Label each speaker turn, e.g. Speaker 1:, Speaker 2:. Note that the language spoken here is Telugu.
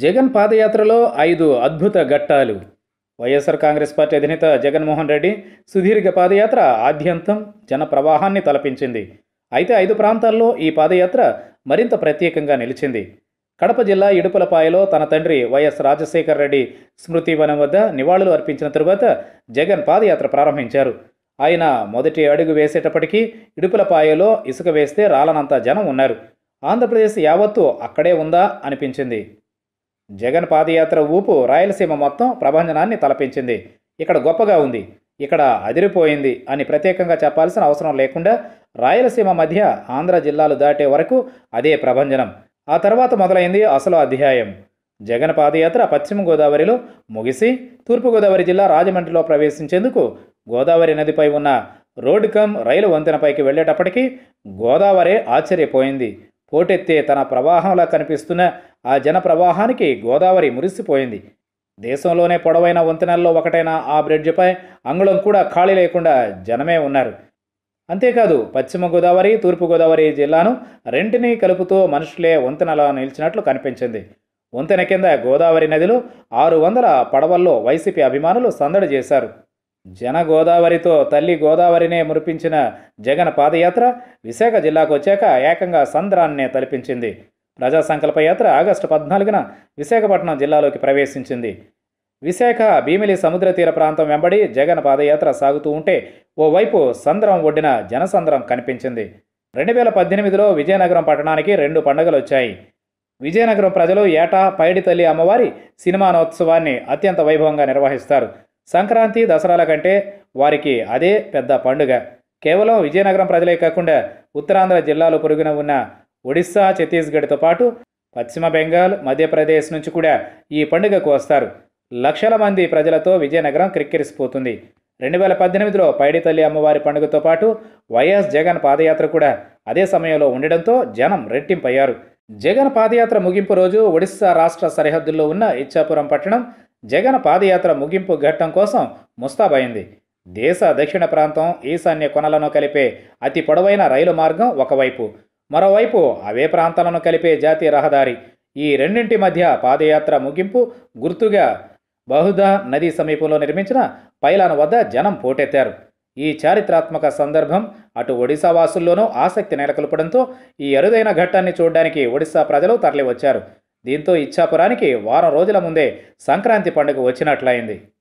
Speaker 1: జగన్ పాదయాత్రలో ఐదు అద్భుత ఘట్టాలు వైఎస్ఆర్ కాంగ్రెస్ పార్టీ అధినేత జగన్మోహన్ రెడ్డి సుదీర్ఘ పాదయాత్ర ఆద్యంతం జన ప్రవాహాన్ని తలపించింది అయితే ఐదు ప్రాంతాల్లో ఈ పాదయాత్ర మరింత ప్రత్యేకంగా నిలిచింది కడప జిల్లా ఇడుపులపాయలో తన తండ్రి వైఎస్ రాజశేఖర రెడ్డి స్మృతి వనం వద్ద నివాళులు అర్పించిన తరువాత జగన్ పాదయాత్ర ప్రారంభించారు ఆయన మొదటి అడుగు వేసేటప్పటికీ ఇడుపులపాయలో ఇసుక వేస్తే రాలనంత జనం ఉన్నారు ఆంధ్రప్రదేశ్ యావత్తు అక్కడే ఉందా అనిపించింది జగన్ పాదయాత్ర ఊపు రాయలసీమ మొత్తం ప్రభంజనాన్ని తలపించింది ఇక్కడ గొప్పగా ఉంది ఇక్కడ అదిరిపోయింది అని ప్రత్యేకంగా చెప్పాల్సిన అవసరం లేకుండా రాయలసీమ మధ్య ఆంధ్ర జిల్లాలు దాటే వరకు అదే ప్రభంజనం ఆ తర్వాత మొదలైంది అసలు అధ్యాయం జగన్ పాదయాత్ర పశ్చిమ గోదావరిలో ముగిసి తూర్పుగోదావరి జిల్లా రాజమండ్రిలో ప్రవేశించేందుకు గోదావరి నదిపై ఉన్న రోడ్డు కమ్ రైలు వంతెనపైకి వెళ్ళేటప్పటికీ గోదావరి ఆశ్చర్యపోయింది పోటెత్తే తన ప్రవాహంలా కనిపిస్తున్న ఆ జన ప్రవాహానికి గోదావరి మురిసిపోయింది దేశంలోనే పొడవైన వంతెనల్లో ఒకటైన ఆ బ్రిడ్జిపై అంగుళం కూడా ఖాళీ లేకుండా జనమే ఉన్నారు అంతేకాదు పశ్చిమ గోదావరి తూర్పు గోదావరి జిల్లాను రెంటిని కలుపుతూ మనుషులే వంతెనలా నిలిచినట్లు కనిపించింది వంతెన కింద గోదావరి నదిలో ఆరు వందల పడవల్లో వైసీపీ అభిమానులు సందడి చేశారు జన గోదావరితో తల్లి గోదావరినే మురిపించిన జగన్ పాదయాత్ర విశాఖ జిల్లాకు వచ్చాక ఏకంగా సంద్రాన్నే తలపించింది ప్రజా సంకల్ప యాత్ర ఆగస్టు పద్నాలుగున విశాఖపట్నం జిల్లాలోకి ప్రవేశించింది విశాఖ భీమిలి సముద్ర తీర ప్రాంతం వెంబడి జగన్ పాదయాత్ర సాగుతూ ఉంటే ఓవైపు సంద్రం ఒడ్డిన జనసంద్రం కనిపించింది రెండు వేల పద్దెనిమిదిలో విజయనగరం పట్టణానికి రెండు పండుగలు వచ్చాయి విజయనగరం ప్రజలు ఏటా పైడి తల్లి అమ్మవారి సినిమానోత్సవాన్ని అత్యంత వైభవంగా నిర్వహిస్తారు సంక్రాంతి దసరాల కంటే వారికి అదే పెద్ద పండుగ కేవలం విజయనగరం ప్రజలే కాకుండా ఉత్తరాంధ్ర జిల్లాలో పొరుగున ఉన్న ఒడిస్సా ఛత్తీస్గఢ్తో పాటు పశ్చిమ బెంగాల్ మధ్యప్రదేశ్ నుంచి కూడా ఈ పండుగకు వస్తారు లక్షల మంది ప్రజలతో విజయనగరం క్రిక్కిరిసిపోతుంది రెండు వేల పద్దెనిమిదిలో పైడి తల్లి అమ్మవారి పండుగతో పాటు వైఎస్ జగన్ పాదయాత్ర కూడా అదే సమయంలో ఉండడంతో జనం రెట్టింపయ్యారు జగన్ పాదయాత్ర ముగింపు రోజు ఒడిశా రాష్ట్ర సరిహద్దుల్లో ఉన్న ఇచ్చాపురం పట్టణం జగన్ పాదయాత్ర ముగింపు ఘట్టం కోసం ముస్తాబైంది దేశ దక్షిణ ప్రాంతం ఈశాన్య కొనలను కలిపే అతి పొడవైన రైలు మార్గం ఒకవైపు మరోవైపు అవే ప్రాంతాలను కలిపే జాతీయ రహదారి ఈ రెండింటి మధ్య పాదయాత్ర ముగింపు గుర్తుగా బహుదా నదీ సమీపంలో నిర్మించిన పైలాన్ వద్ద జనం పోటెత్తారు ఈ చారిత్రాత్మక సందర్భం అటు ఒడిశా వాసుల్లోనూ ఆసక్తి నెలకొల్పడంతో ఈ అరుదైన ఘట్టాన్ని చూడడానికి ఒడిశా ప్రజలు తరలివచ్చారు దీంతో ఇచ్చాపురానికి వారం రోజుల ముందే సంక్రాంతి పండుగ వచ్చినట్లయింది